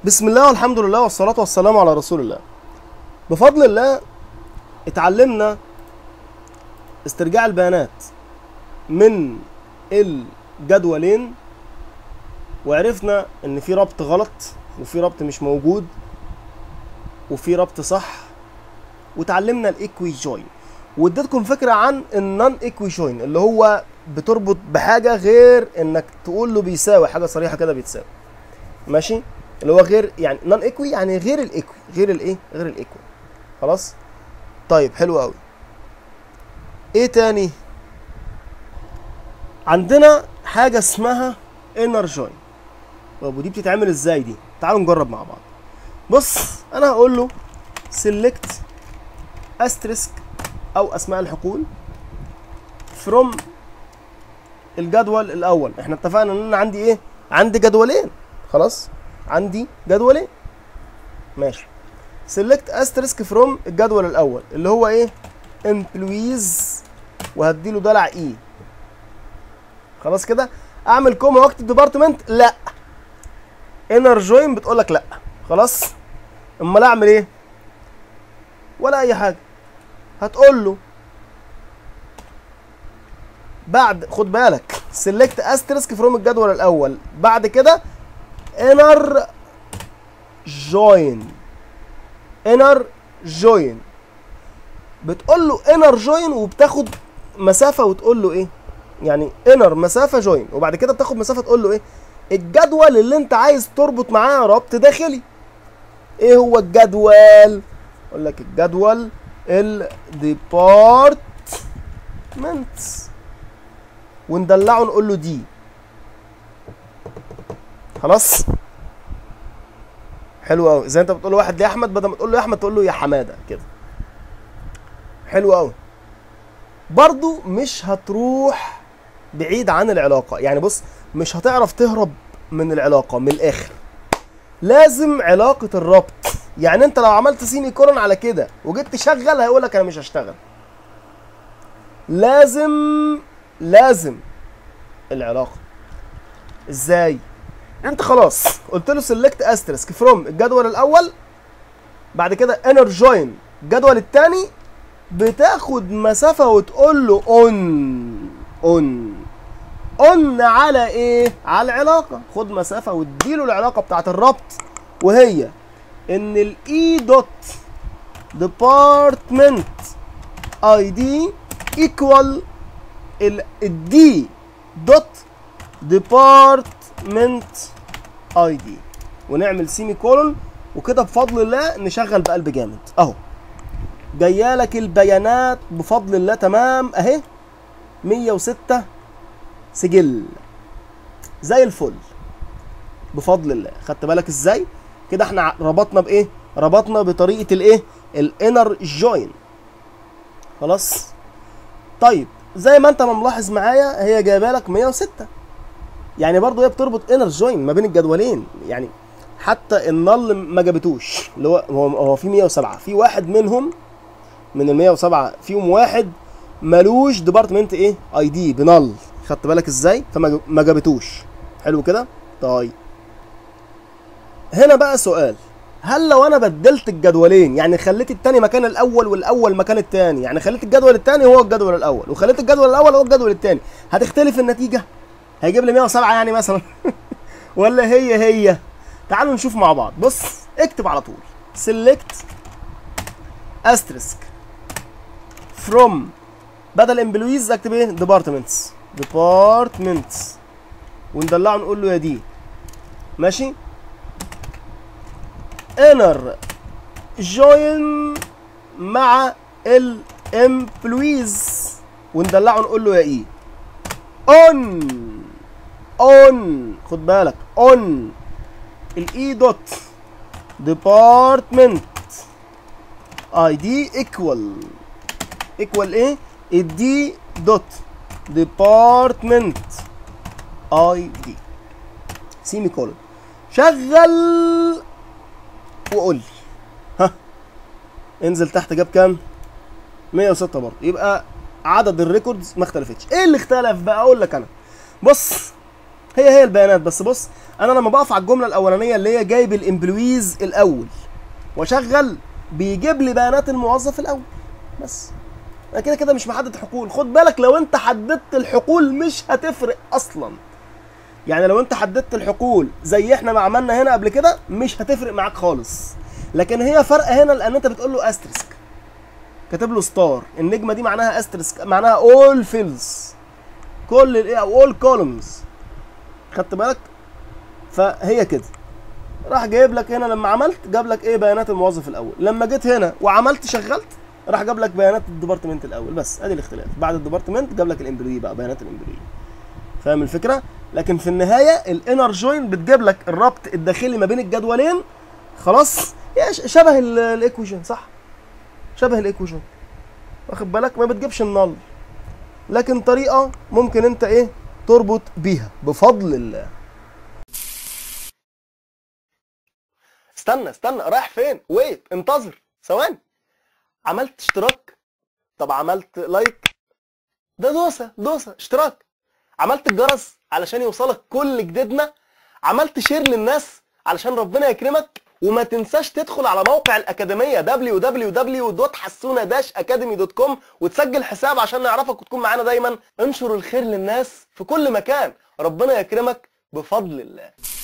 بسم الله والحمد لله والصلاة والسلام على رسول الله بفضل الله اتعلمنا استرجاع البيانات من الجدولين وعرفنا ان في ربط غلط وفي ربط مش موجود وفي ربط صح وتعلمنا الايكوي جوين واديتكم فكره عن النون ايكوي جوين اللي هو بتربط بحاجه غير انك تقول له بيساوي حاجه صريحه كده بيتساوي ماشي اللي هو غير يعني نون ايكوي يعني غير الايكوي غير الايه غير الايكوي خلاص طيب حلو قوي ايه تاني عندنا حاجه اسمها انر جوين طب ودي بتتعمل ازاي دي تعالوا نجرب مع بعض بص انا هقول له سيلكت استريسك او اسماء الحقول فروم الجدول الاول احنا اتفقنا ان انا عندي ايه عندي جدولين خلاص عندي جدولين ماشي سيلكت استريسك فروم الجدول الاول اللي هو ايه امبلويز وهديله دلع اي خلاص كده اعمل كوما واكتب ديبارتمنت لا انر جوين بتقول لك لا خلاص امال اعمل ايه ولا اي حاجه هتقول له بعد خد بالك سيلكت استريسك فروم الجدول الاول بعد كده انر جوين انر جوين بتقول له انر جوين وبتاخد مسافه وتقول له ايه يعني انر مسافه جوين وبعد كده بتاخد مسافه تقول له ايه الجدول اللي انت عايز تربط معاه ربط داخلي ايه هو الجدول اقول لك الجدول الديبارتمنتس وندلعه نقول له دي خلاص حلو قوي زي انت بتقول لواحد لاحمد بدل ما تقول له يا احمد تقول له يا حماده كده حلو قوي برضو مش هتروح بعيد عن العلاقه يعني بص مش هتعرف تهرب من العلاقه من الاخر لازم علاقه الربط يعني انت لو عملت سيمي كولون على كده وجيت تشغل هيقول لك انا مش هشتغل لازم لازم العلاقه ازاي انت خلاص قلت له سيلكت استرسك فروم الجدول الاول بعد كده انر جوين الجدول الثاني بتاخد مسافه وتقول له اون اون اون على ايه على العلاقه خد مسافه واديله العلاقه بتاعت الربط وهي ان الاي دوت ديبارتمنت اي دي ايكوال الدي دوت ديبارتمنت اي دي ونعمل سيمي كولون وكده بفضل الله نشغل بقلب جامد اهو جايالك البيانات بفضل الله تمام اهي 106 سجل زي الفل بفضل الله خدت بالك ازاي كده احنا ربطنا بايه ربطنا بطريقه الايه الانر جوين خلاص طيب زي ما انت ما ملاحظ معايا هي جايبه لك 106 يعني برضه هي بتربط انر جوين ما بين الجدولين يعني حتى النل ما جابتوش اللي هو هو هو في 107 في واحد منهم من ال 107 فيهم واحد ملوش ديبارتمنت ايه اي دي بنل خدت بالك ازاي فما ما جابتوش حلو كده طيب هنا بقى سؤال هل لو انا بدلت الجدولين يعني خليت التاني مكان الاول والاول مكان التاني يعني خليت الجدول التاني هو الجدول الاول وخليت الجدول الاول هو الجدول التاني هتختلف النتيجه هيجيب لي 107 يعني مثلا ولا هي هي تعالوا نشوف مع بعض بص اكتب على طول سيلكت استريسك فروم بدل امبلويز اكتب ايه ديبارتمنتس ديبارتمنتس وندلعه نقول له يا دي ماشي انر جوين مع الامبلويز وندلعه نقول له يا اي اون اون خد بالك اون الاي دوت ديبارتمنت اي دي ايكوال ايكوال ايه الدي دوت ديبارتمنت اي دي سيمي كولون شغل وقول لي ها انزل تحت جاب كام 106 برضه يبقى عدد الريكوردز ما اختلفتش ايه اللي اختلف بقى اقول لك انا بص هي هي البيانات بس بص انا لما بقف على الجمله الاولانيه اللي هي جايب الامبلويز الاول واشغل بيجيب لي بيانات الموظف الاول بس انا كده كده مش محدد حقول خد بالك لو انت حددت الحقول مش هتفرق اصلا يعني لو انت حددت الحقول زي احنا ما عملنا هنا قبل كده مش هتفرق معاك خالص لكن هي فرق هنا لان انت بتقول له استرسك كاتب له ستار النجمه دي معناها استرسك معناها اول فيلز كل الايه او اول كولومز خدت بالك فهي كده راح جايب لك هنا لما عملت جاب لك ايه بيانات الموظف الاول لما جيت هنا وعملت شغلت راح جاب لك بيانات الديبارتمنت الاول بس ادي الاختلاف بعد الديبارتمنت جاب لك الامبلوي بقى بيانات الامبلوي فاهم الفكره لكن في النهايه الانر جوين بتجيب لك الربط الداخلي ما بين الجدولين خلاص يا ش- شبه ال- الايكويشن صح شبه الايكويشن واخد بالك ما بتجيبش النل لكن طريقه ممكن انت ايه تربط بيها بفضل الله استنى استنى رايح فين ويت انتظر ثواني عملت اشتراك طب عملت لايك ده دوسه دوسه اشتراك عملت الجرس علشان يوصلك كل جديدنا عملت شير للناس علشان ربنا يكرمك وما تنساش تدخل على موقع الأكاديمية www.حسونة-academy.com وتسجل حساب عشان نعرفك وتكون معانا دايما انشر الخير للناس في كل مكان ربنا يكرمك بفضل الله